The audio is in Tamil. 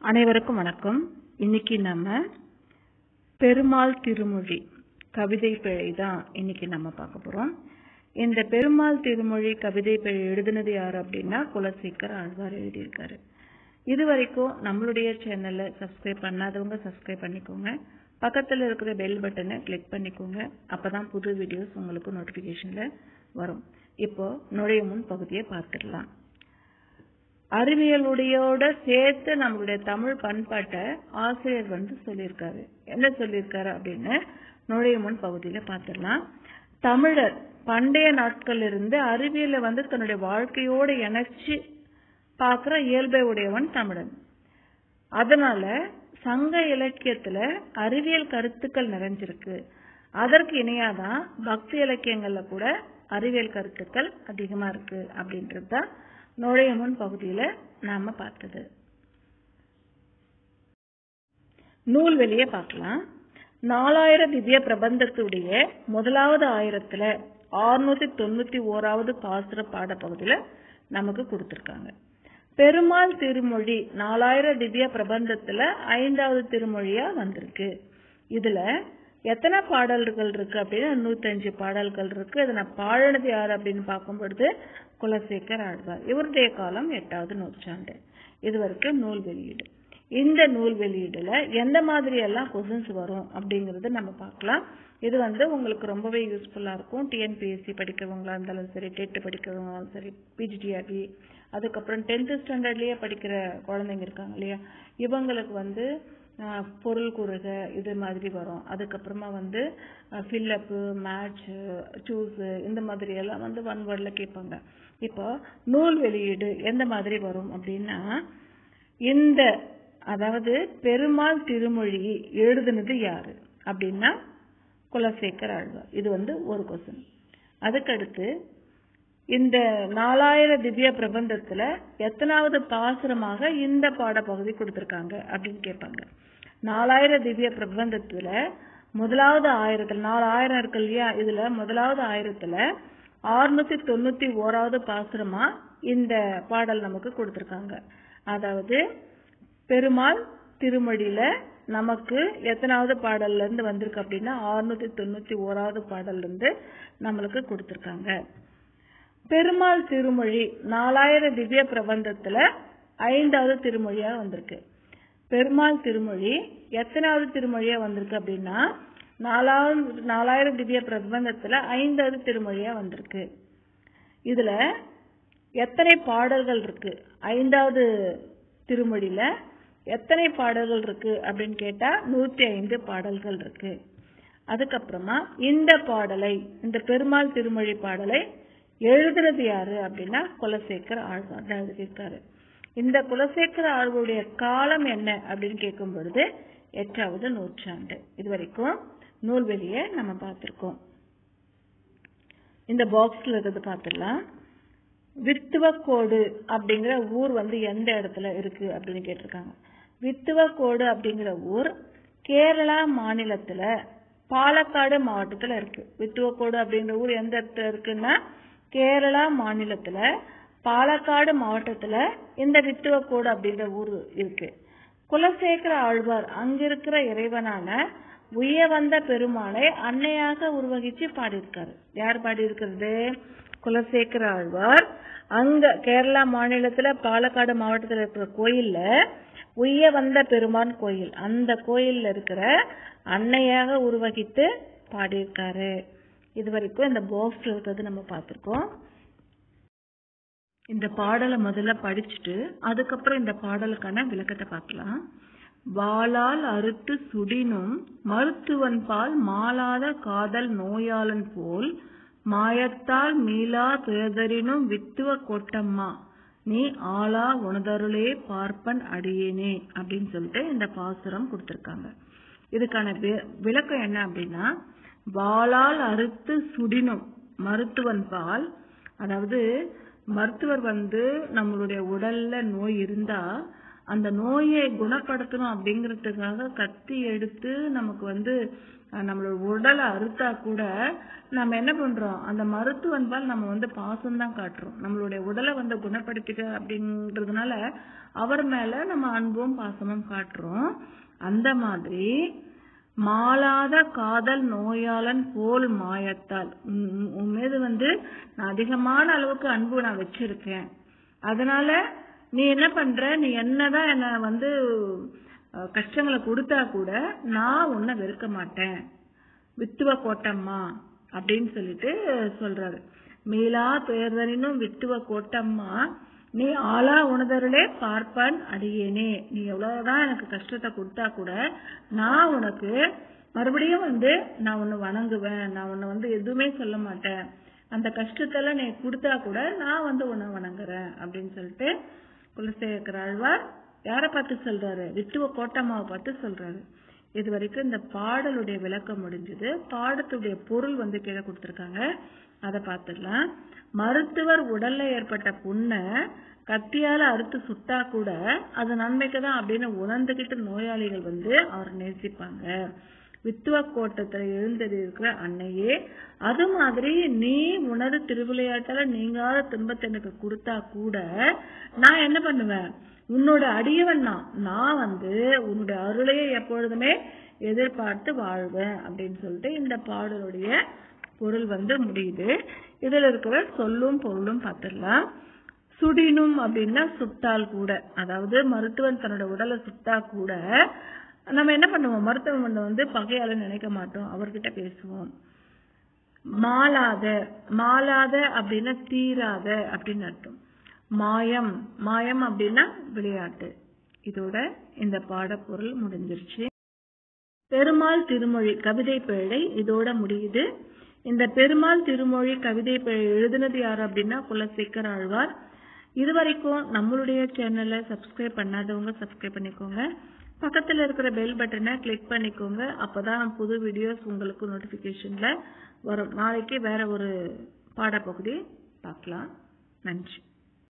அனைவருக்கும் வணக்கம் இன்னைக்கு நம்ம பெருமாள் திருமொழி கவிதை பிழை தான் இன்னைக்கு நம்ம பார்க்க போறோம் இந்த பெருமாள் திருமொழி கவிதை பிழை எழுதினது யார் அப்படின்னா குலசேகர் ஆழ்வார் எழுதியிருக்காரு இது வரைக்கும் நம்மளுடைய சேனலை சப்ஸ்கிரைப் பண்ணாதவங்க சப்ஸ்கிரைப் பண்ணிக்கோங்க பக்கத்தில் இருக்கிற பெல் பட்டனை கிளிக் பண்ணிக்கோங்க அப்பதான் புது வீடியோஸ் உங்களுக்கு நோட்டிபிகேஷன்ல வரும் இப்போ நுழைய முன் பகுதியை பார்த்துடலாம் அறிவியலுடையோட சேர்த்து நம்மளுடைய தமிழ் பண்பாட்டை ஆசிரியர் வந்து சொல்லியிருக்காரு என்ன சொல்லியிருக்காரு அப்படின்னு நுழைய முன் பகுதியில பார்த்துடலாம் தமிழர் பண்டைய நாட்கள் இருந்து அறிவியலை வந்து தன்னுடைய வாழ்க்கையோடு இணைச்சு பார்க்கிற இயல்பை உடையவன் தமிழன் அதனால சங்க இலக்கியத்துல அறிவியல் கருத்துக்கள் நிறைஞ்சிருக்கு அதற்கு இணையாதான் பக்தி இலக்கியங்கள்ல கூட அறிவியல் கருத்துக்கள் அதிகமா இருக்கு அப்படின்றது தான் நுழைய முன் பகுதியில நாம பார்த்தது நூல்வெளிய பார்க்கலாம் நாலாயிரம் திவ்ய பிரபந்தத்துடைய முதலாவது ஆயிரத்துல ஆறுநூத்தி தொண்ணூத்தி ஓராவது பாசுர பாடப்பகுதியில நமக்கு கொடுத்திருக்காங்க பெருமாள் திருமொழி நாலாயிரம் திவ்ய பிரபந்தத்துல ஐந்தாவது திருமொழியா வந்திருக்கு இதுல எத்தனை பாடல்கள் இருக்கு அப்படின்னா நூத்தஞ்சு பாடல்கள் இருக்கு இதனை பாழனது யார் அப்படின்னு பார்க்கும் பொழுது குலசேகர் ஆழ்வார் இவருடைய காலம் எட்டாவது நூற்றாண்டு இது வரைக்கும் நூல் வெளியீடு இந்த நூல் வெளியீடுல எந்த மாதிரி எல்லாம் கொஸ்டின்ஸ் வரும் அப்படிங்கறத நம்ம பார்க்கலாம் இது வந்து உங்களுக்கு ரொம்பவே யூஸ்ஃபுல்லா இருக்கும் டிஎன்பிஎஸ்சி படிக்கிறவங்களா இருந்தாலும் சரி டெட் படிக்கிறவங்களாலும் சரி பிஜிடிஆர்பி அதுக்கப்புறம் டென்த் ஸ்டாண்டர்ட்லயே படிக்கிற குழந்தைங்க இருக்காங்க இல்லையா இவங்களுக்கு வந்து பொருள் கூறுக இது மாதிரி வரும் அதுக்கப்புறமா வந்து ஃபில்லப்பு மேட்ச் சூஸ் இந்த மாதிரி எல்லாம் வந்து ஒன் வேர்டில் கேட்பாங்க இப்போ நூல் வெளியீடு எந்த மாதிரி வரும் அப்படின்னா இந்த அதாவது பெருமாள் திருமொழி எழுதுனது யாரு அப்படின்னா குலசேகர் ஆழ்வார் இது வந்து ஒரு கொஸ்டின் அதுக்கடுத்து இந்த நாலாயிரம் திவ்ய பிரபந்தத்துல எத்தனாவது பாசுரமாக இந்த பாடப்பகுதி கொடுத்திருக்காங்க அப்படின்னு கேட்பாங்க நாலாயிரம் திவ்ய பிரபந்தத்துல முதலாவது ஆயிரத்துல நாலாயிரம் இருக்கு இல்லையா இதுல முதலாவது ஆயிரத்துல ஆறுநூத்தி தொண்ணூத்தி ஓராவது பாசுரமா இந்த பாடல் நமக்கு கொடுத்திருக்காங்க அதாவது பெருமாள் திருமொழியில நமக்கு எத்தனாவது பாடல்ல இருந்து வந்திருக்கு அப்படின்னா ஆறுநூத்தி தொண்ணூத்தி ஓராவது பாடல்ல இருந்து நம்மளுக்கு கொடுத்திருக்காங்க பெருமாள் திருமொழி நாலாயிரம் திவ்ய பிரபந்தத்துல ஐந்தாவது திருமொழியா வந்திருக்கு பெருமாள் திருமொழி எத்தனாவது திருமொழியா வந்திருக்கு அப்படின்னா நாலாவது நாலாயிரம் திவ்ய பிரபந்தத்துல ஐந்தாவது திருமொழியா வந்திருக்கு இதுல எத்தனை பாடல்கள் இருக்கு ஐந்தாவது திருமொழியில எத்தனை பாடல்கள் இருக்கு அப்படின்னு கேட்டா நூத்தி ஐந்து பாடல்கள் இருக்கு அதுக்கப்புறமா இந்த பாடலை இந்த பெருமாள் திருமொழி பாடலை எழுதுனது யாரு அப்படின்னா குலசேகர் ஆழ்வார் தான் எழுதியிருக்காரு இந்த குலசேகர ஆழ்வாருடைய காலம் என்ன அப்படின்னு கேட்கும் பொழுது எட்டாவது நூற்றாண்டு இது வரைக்கும் நூல்வெளிய நம்ம பார்த்திருக்கோம் இந்த பாக்ஸ்ல இருக்கிறது பார்த்துடலாம் வித்துவக்கோடு அப்படிங்கிற ஊர் வந்து எந்த இடத்துல இருக்கு அப்படின்னு கேட்டிருக்காங்க வித்துவக்கோடு அப்படிங்கிற ஊர் கேரளா மாநிலத்துல பாலக்காடு மாவட்டத்துல இருக்கு வித்துவக்கோடு அப்படிங்கிற ஊர் எந்த இடத்துல இருக்குன்னா கேரளா மாநிலத்துல பாலக்காடு மாவட்டத்துல இந்த வித்துவக்கோடு அப்படின்ற ஊர் இருக்கு குலசேகர ஆழ்வார் அங்க இருக்கிற இறைவனான உய வந்த பெருமாளை அன்னையாக உருவகிச்சு பாடியிருக்காரு யார் பாடியிருக்கிறது குலசேகர ஆழ்வார் அங்க கேரளா மாநிலத்துல பாலக்காடு மாவட்டத்துல இருக்கிற கோயில்ல உய்ய வந்த பெருமான் கோயில் அந்த கோயில்ல இருக்கிற அன்னையாக உருவகித்து பாடியிருக்காரு இது வரைக்கும் இந்த பாக்ஸ் இருக்கிறது நம்ம பார்த்திருக்கோம் இந்த பாடலை முதல்ல படிச்சுட்டு அதுக்கப்புறம் இந்த பாடலுக்கான விளக்கத்தை பார்க்கலாம் வாளால் அறுத்து சுடினும் மருத்துவன் பால் மாளாத காதல் நோயாளன் போல் மாயத்தால் மீளா துயதரினும் வித்துவ கோட்டம்மா நீ ஆளா உணதருளே பார்ப்பன் அடியேனே அப்படின்னு சொல்லிட்டு இந்த பாசுரம் கொடுத்திருக்காங்க இதுக்கான விளக்கம் என்ன அப்படின்னா வாளால் அறுத்து சுடினும் மருத்துவன் பால் அதாவது மருத்துவர் வந்து நம்மளுடைய உடல்ல நோய் இருந்தா அந்த நோயை குணப்படுத்தணும் அப்படிங்கறதுக்காக கத்தி எடுத்து நமக்கு வந்து அஹ், நம்மளோட உடலை அறுத்தா கூட நம்ம என்ன பண்றோம் அந்த மருத்துவன்பால் நம்ம வந்து பாசம் தான் காட்டுறோம் நம்மளுடைய உடலை வந்து குணப்படுத்திக்க அப்படின்றதுனால அவர் மேல நம்ம அன்பும் பாசமும் காட்டுறோம் அந்த மாதிரி மாளாத காதல் நோயாளன் போல் மாயத்தால் உன் உன்- உன் மீது வந்து நான் அதிகமான அளவுக்கு அன்பு நான் வச்சிருக்கேன் அதனால நீ என்ன பண்ற நீ என்னதான் என்ன வந்து அஹ், கஷ்டங்களை கொடுத்தா கூட நான் உன்னை வெறுக்க மாட்டேன் வித்துவ கோட்டம்மா அப்படின்னு சொல்லிட்டு சொல்றாரு மீளா பேர்தனினும் வித்துவ கோட்டம்மா நீ ஆளா உணதருளே பார்ப்பான் அடியேனே நீ எவ்வளவுதான் எனக்கு கஷ்டத்தை கொடுத்தா கூட நான் உனக்கு மறுபடியும் வந்து நான் உன்னை வணங்குவேன் நான் உன்னை வந்து எதுவுமே சொல்ல மாட்டேன் அந்த கஷ்டத்தெல்லாம் நீ கொடுத்தா கூட நான் வந்து உன்னை வணங்குறேன் அப்படின்னு சொல்லிட்டு குலசேகர ஆழ்வார் யாரை பார்த்து சொல்றாரு வித்துவ கோட்டம்மாவை பார்த்து சொல்றாரு இது வரைக்கும் இந்த பாடலுடைய விளக்கம் முடிஞ்சது பாடத்துடைய பொருள் வந்து கீழே கொடுத்திருக்காங்க அதை பார்த்துடலாம் மருத்துவர் உடல்ல ஏற்பட்ட புண்ணை கத்தியால அறுத்து சுட்டா கூட அது நன்மைக்கு தான் அப்படின்னு உணர்ந்துகிட்டு நோயாளிகள் வந்து அவர் நேசிப்பாங்க வித்துவ கோட்டத்துல எழுந்தது இருக்கிற அன்னையே அது மாதிரி நீ உனது திருவிளையாட்டால நீங்காத துன்பத்தை எனக்கு கொடுத்தா கூட நான் என்ன பண்ணுவேன் உன்னோட அடியவன் நான் நான் வந்து உன்னுடைய அருளையை எப்பொழுதுமே எதிர்பார்த்து வாழ்வேன் அப்படின்னு சொல்லிட்டு இந்த பாடலுடைய பொருள் வந்து முடியுது இதுல இருக்கிற சொல்லும் பொருளும் பார்த்துடலாம் சுடினும் அப்படின்னா சுட்டால் கூட அதாவது மருத்துவன் தன்னோட உடலை சுட்டா கூட நம்ம என்ன பண்ணுவோம் மருத்துவன் வந்து பகையால நினைக்க மாட்டோம் அவர்கிட்ட பேசுவோம் மாலாத மாலாத அப்படின்னா தீராத அப்படின்னு அர்த்தம் மாயம் மாயம் அப்படின்னா விளையாட்டு இதோட இந்த பாடப்பொருள் முடிஞ்சிருச்சு பெருமாள் திருமொழி கவிதை பிழை இதோட முடியுது இந்த பெருமாள் திருமொழி கவிதை பிழை எழுதினது யார் அப்படின்னா குலசேகர் ஆழ்வார் இதுவரைக்கும் நம்மளுடைய சேனலை சப்ஸ்கிரைப் பண்ணாதவங்க சப்ஸ்கிரைப் பண்ணிக்கோங்க பக்கத்துல இருக்கிற பெல் பட்டனை கிளிக் பண்ணிக்கோங்க அப்பதான் புது வீடியோஸ் உங்களுக்கு நோட்டிபிகேஷன்ல வரும் நாளைக்கு வேற ஒரு பாடப்பகுதி பார்க்கலாம் நன்றி